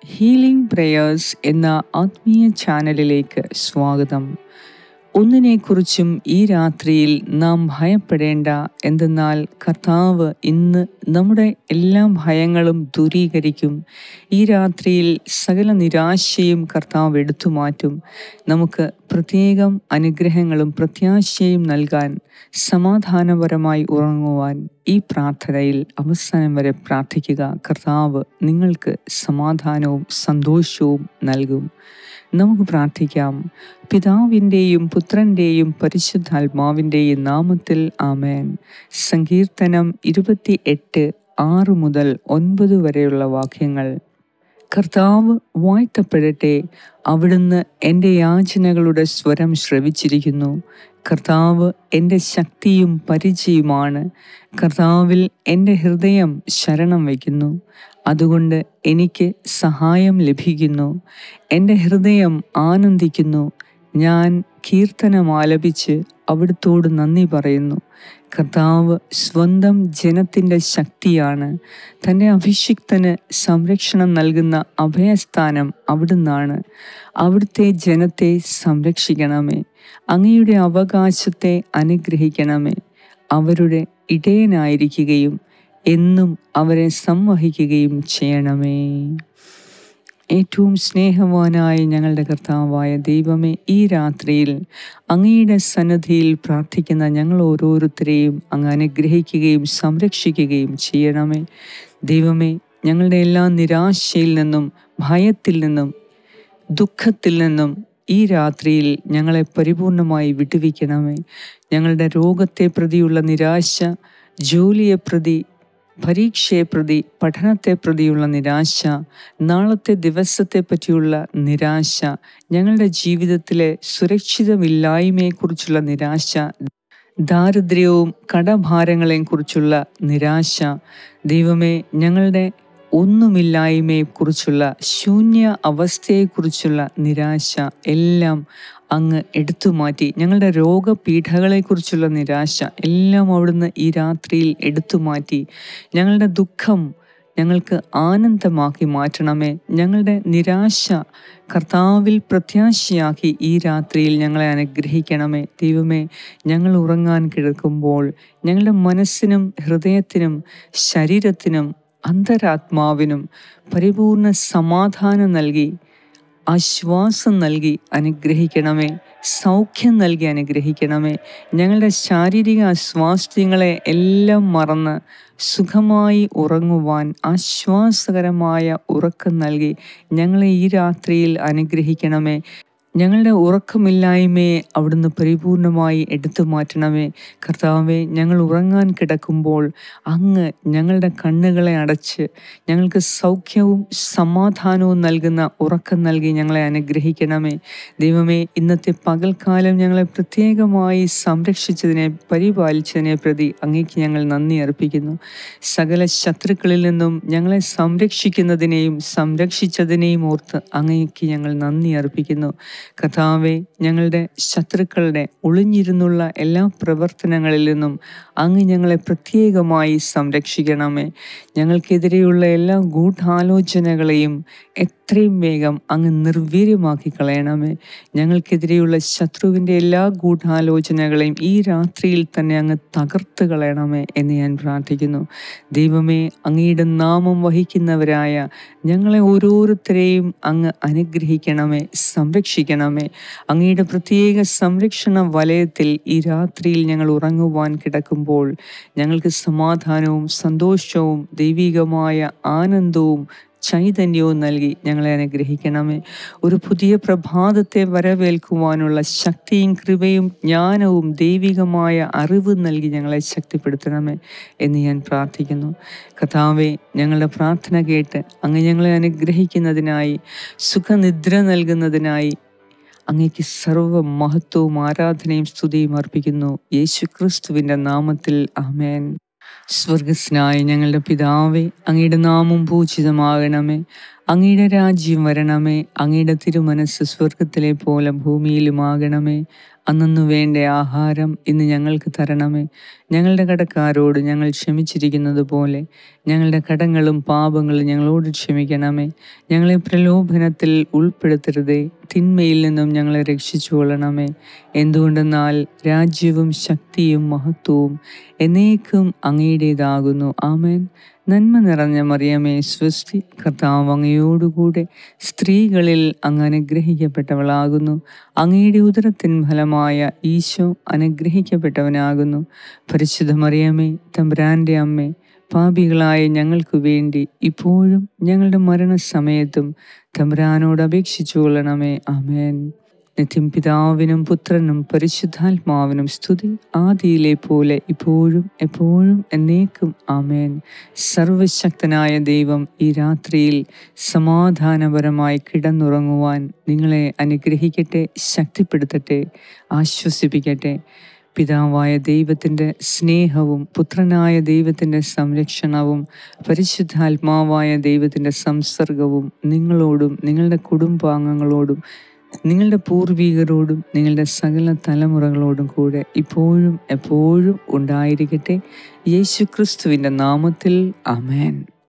healing prayers എന്ന ആത്മീയ ചാനലിലേക്ക് സ്വാഗതം ഒന്നിനെക്കുറിച്ചും ഈ രാത്രിയിൽ നാം ഭയപ്പെടേണ്ട എന്തെന്നാൽ കർത്താവ് ഇന്ന് നമ്മുടെ എല്ലാ ഭയങ്ങളും ദൂരീകരിക്കും ഈ രാത്രിയിൽ സകല നിരാശയും കർത്താവ് എടുത്തു മാറ്റും നമുക്ക് പ്രത്യേകം അനുഗ്രഹങ്ങളും പ്രത്യാശയും നൽകാൻ സമാധാനപരമായി ഉറങ്ങുവാൻ ഈ പ്രാർത്ഥനയിൽ അവസാനം വരെ പ്രാർത്ഥിക്കുക കർത്താവ് നിങ്ങൾക്ക് സമാധാനവും സന്തോഷവും നൽകും നമുക്ക് പ്രാർത്ഥിക്കാം പിതാവിൻ്റെയും പുത്രൻ്റെയും പരിശുദ്ധാത്മാവിൻ്റെയും നാമത്തിൽ ആമേൻ സങ്കീർത്തനം ഇരുപത്തി എട്ട് ആറ് മുതൽ ഒൻപത് വരെയുള്ള വാക്യങ്ങൾ കർത്താവ് വാഴ്ത്തപ്പെടട്ടെ അവിടുന്ന് എൻ്റെ യാചനകളുടെ സ്വരം ശ്രവിച്ചിരിക്കുന്നു കർത്താവ് എൻ്റെ ശക്തിയും പരിചയവുമാണ് കർത്താവിൽ എൻ്റെ ഹൃദയം ശരണം വയ്ക്കുന്നു അതുകൊണ്ട് എനിക്ക് സഹായം ലഭിക്കുന്നു എൻ്റെ ഹൃദയം ആനന്ദിക്കുന്നു ഞാൻ കീർത്തനമാലപിച്ച് അവിടുത്തോട് നന്ദി പറയുന്നു കർത്താവ് സ്വന്തം ജനത്തിൻ്റെ ശക്തിയാണ് തൻ്റെ അഭിഷിക്തന് സംരക്ഷണം നൽകുന്ന അഭയസ്ഥാനം അവിടുന്നാണ് അവിടുത്തെ ജനത്തെ സംരക്ഷിക്കണമേ അങ്ങയുടെ അവകാശത്തെ അനുഗ്രഹിക്കണമേ അവരുടെ ഇടയനായിരിക്കുകയും എന്നും അവരെ സംവഹിക്കുകയും ചെയ്യണമേ ഏറ്റവും സ്നേഹവാനായ ഞങ്ങളുടെ കർത്താവായ ദൈവമേ ഈ രാത്രിയിൽ അങ്ങയുടെ സന്നദ്ധിയിൽ പ്രാർത്ഥിക്കുന്ന ഞങ്ങൾ ഓരോരുത്തരെയും അങ്ങ് അനുഗ്രഹിക്കുകയും സംരക്ഷിക്കുകയും ചെയ്യണമേ ദൈവമേ ഞങ്ങളുടെ എല്ലാ നിരാശയിൽ നിന്നും ഭയത്തിൽ നിന്നും ദുഃഖത്തിൽ നിന്നും ഈ രാത്രിയിൽ ഞങ്ങളെ പരിപൂർണമായി വിട്ടുവിക്കണമേ ഞങ്ങളുടെ രോഗത്തെ പ്രതിയുള്ള നിരാശ ജോലിയെ പ്രതി പരീക്ഷയെ പ്രതി പഠനത്തെ പ്രതിയുള്ള നിരാശ നാളത്തെ ദിവസത്തെ പറ്റിയുള്ള നിരാശ ഞങ്ങളുടെ ജീവിതത്തിലെ സുരക്ഷിതമില്ലായ്മയെക്കുറിച്ചുള്ള നിരാശ ദാരിദ്ര്യവും കടഭാരങ്ങളെയും കുറിച്ചുള്ള നിരാശ ദൈവമേ ഞങ്ങളുടെ ഒന്നുമില്ലായ്മയെക്കുറിച്ചുള്ള ശൂന്യ അവസ്ഥയെക്കുറിച്ചുള്ള നിരാശ എല്ലാം അങ്ങ് എടുത്തു മാറ്റി ഞങ്ങളുടെ രോഗപീഠകളെക്കുറിച്ചുള്ള നിരാശ എല്ലാം അവിടുന്ന് ഈ രാത്രിയിൽ എടുത്തു മാറ്റി ഞങ്ങളുടെ ദുഃഖം ഞങ്ങൾക്ക് ആനന്ദമാക്കി മാറ്റണമേ ഞങ്ങളുടെ നിരാശ കർത്താവിൽ പ്രത്യാശയാക്കി ഈ രാത്രിയിൽ ഞങ്ങളെ അനുഗ്രഹിക്കണമേ ദൈവമേ ഞങ്ങൾ ഉറങ്ങാൻ കിടക്കുമ്പോൾ ഞങ്ങളുടെ മനസ്സിനും ഹൃദയത്തിനും ശരീരത്തിനും അന്തരാത്മാവിനും പരിപൂർണ സമാധാനം നൽകി ആശ്വാസം നൽകി അനുഗ്രഹിക്കണമേ സൗഖ്യം നൽകി അനുഗ്രഹിക്കണമേ ഞങ്ങളുടെ ശാരീരിക അസ്വാസ്ഥ്യങ്ങളെ എല്ലാം മറന്ന് സുഖമായി ഉറങ്ങുവാൻ ആശ്വാസകരമായ ഉറക്കം നൽകി ഞങ്ങളെ ഈ രാത്രിയിൽ അനുഗ്രഹിക്കണമേ ഞങ്ങളുടെ ഉറക്കമില്ലായ്മയെ അവിടുന്ന് പരിപൂർണമായി എടുത്തു മാറ്റണമേ കർത്താവെ ഞങ്ങൾ ഉറങ്ങാൻ കിടക്കുമ്പോൾ അങ്ങ് ഞങ്ങളുടെ കണ്ണുകളെ അടച്ച് ഞങ്ങൾക്ക് സൗഖ്യവും സമാധാനവും നൽകുന്ന ഉറക്കം നൽകി ഞങ്ങളെ അനുഗ്രഹിക്കണമേ ദൈവമേ ഇന്നത്തെ പകൽക്കാലം ഞങ്ങളെ പ്രത്യേകമായി സംരക്ഷിച്ചതിനെ പരിപാലിച്ചതിനെ പ്രതി അങ്ങേക്ക് ഞങ്ങൾ നന്ദി അർപ്പിക്കുന്നു സകല ശത്രുക്കളിൽ നിന്നും ഞങ്ങളെ സംരക്ഷിക്കുന്നതിനെയും സംരക്ഷിച്ചതിനെയും ഓർത്ത് അങ്ങേക്ക് ഞങ്ങൾ നന്ദി അർപ്പിക്കുന്നു കഥാവെ ഞങ്ങളുടെ ശത്രുക്കളുടെ ഒളിഞ്ഞിരുന്നുള്ള എല്ലാ പ്രവർത്തനങ്ങളിൽ നിന്നും അങ്ങ് ഞങ്ങളെ പ്രത്യേകമായി സംരക്ഷിക്കണമേ ഞങ്ങൾക്കെതിരെയുള്ള എല്ലാ ഗൂഢാലോചനകളെയും എത്രയും വേഗം അങ്ങ് നിർവീര്യമാക്കി കളയണമേ ഞങ്ങൾക്കെതിരെയുള്ള ശത്രുവിൻ്റെ എല്ലാ ഗൂഢാലോചനകളെയും ഈ രാത്രിയിൽ തന്നെ അങ്ങ് തകർത്ത് കളയണമേ എന്ന് ഞാൻ പ്രാർത്ഥിക്കുന്നു ദൈവമേ അങ്ങയുടെ നാമം വഹിക്കുന്നവരായ ഞങ്ങളെ ഓരോരുത്തരെയും അങ്ങ് അനുഗ്രഹിക്കണമേ സംരക്ഷിക്കണമേ അങ്ങയുടെ പ്രത്യേക സംരക്ഷണ വലയത്തിൽ ഈ രാത്രിയിൽ ഞങ്ങൾ ഉറങ്ങുവാൻ കിടക്കുമ്പോൾ ഞങ്ങൾക്ക് സമാധാനവും സന്തോഷവും ദൈവികമായ ആനന്ദവും ചൈതന്യവും നൽകി ഞങ്ങളെ അനുഗ്രഹിക്കണമേ ഒരു പുതിയ പ്രഭാതത്തെ വരവേൽക്കുവാനുള്ള ശക്തിയും കൃപയും ജ്ഞാനവും ദൈവികമായ അറിവ് നൽകി ഞങ്ങളെ ശക്തിപ്പെടുത്തണമേ എന്ന് ഞാൻ പ്രാർത്ഥിക്കുന്നു കഥാവെ ഞങ്ങളുടെ പ്രാർത്ഥന കേട്ട് അങ്ങ് ഞങ്ങളെ അനുഗ്രഹിക്കുന്നതിനായി സുഖനിദ്ര നൽകുന്നതിനായി അങ്ങേക്ക് സർവ്വ മഹത്വവും ആരാധനയും സ്തുതിയും അർപ്പിക്കുന്നു യേശു ക്രിസ്തുവിൻ്റെ നാമത്തിൽ ആമേൻ സ്വർഗസ്നായ ഞങ്ങളുടെ പിതാവേ അങ്ങയുടെ നാമം പൂജിതമാകണമേ അങ്ങയുടെ രാജ്യം വരണമേ അങ്ങയുടെ തിരുമനസ് സ്വർഗത്തിലെ പോലെ ഭൂമിയിലുമാകണമേ അന്നു വേണ്ട ആഹാരം ഇന്ന് ഞങ്ങൾക്ക് തരണമേ ഞങ്ങളുടെ കടക്കാരോട് ഞങ്ങൾ ക്ഷമിച്ചിരിക്കുന്നത് പോലെ ഞങ്ങളുടെ കടങ്ങളും പാപങ്ങളും ഞങ്ങളോട് ക്ഷമിക്കണമേ ഞങ്ങളെ പ്രലോഭനത്തിൽ ഉൾപ്പെടുത്തരുതേ തിന്മയിൽ നിന്നും ഞങ്ങളെ രക്ഷിച്ചു കൊള്ളണമേ എന്തുകൊണ്ടെന്നാൽ രാജ്യവും ശക്തിയും മഹത്വവും എന്നേക്കും അങ്ങയുടേതാകുന്നു ആമേൻ നന്മ നിറഞ്ഞ മറിയമേ സ്വസ്തി കർത്താവ് അങ്ങയോടുകൂടെ സ്ത്രീകളിൽ അങ്ങ് അനുഗ്രഹിക്കപ്പെട്ടവളാകുന്നു അങ്ങയുടെ ഉദരത്തിൻ ഫലമായ ഈശോ അനുഗ്രഹിക്കപ്പെട്ടവനാകുന്നു പരിശുദ്ധ മറിയമേ തമ്പുരാൻ്റെ അമ്മേ പാപികളായ ഞങ്ങൾക്ക് വേണ്ടി ഇപ്പോഴും ഞങ്ങളുടെ മരണസമയത്തും തമ്പുരാനോട് അപേക്ഷിച്ചു കൊള്ളണമേ ആമേൻ നിത്യം പിതാവിനും പുത്രനും പരിശുദ്ധാത്മാവിനും സ്തുതി ആദിയിലെ പോലെ ഇപ്പോഴും എപ്പോഴും എന്നേക്കും ആമേൻ സർവശക്തനായ ദൈവം ഈ രാത്രിയിൽ സമാധാനപരമായി കിടന്നുറങ്ങുവാൻ നിങ്ങളെ അനുഗ്രഹിക്കട്ടെ ശക്തിപ്പെടുത്തട്ടെ ആശ്വസിപ്പിക്കട്ടെ പിതാവായ ദൈവത്തിൻ്റെ സ്നേഹവും പുത്രനായ ദൈവത്തിൻ്റെ സംരക്ഷണവും പരിശുദ്ധാത്മാവായ ദൈവത്തിൻ്റെ സംസർഗവും നിങ്ങളോടും നിങ്ങളുടെ കുടുംബാംഗങ്ങളോടും നിങ്ങളുടെ പൂർവികരോടും നിങ്ങളുടെ സകല തലമുറകളോടും കൂടെ ഇപ്പോഴും എപ്പോഴും ഉണ്ടായിരിക്കട്ടെ യേശു ക്രിസ്തുവിൻ്റെ നാമത്തിൽ അമേൻ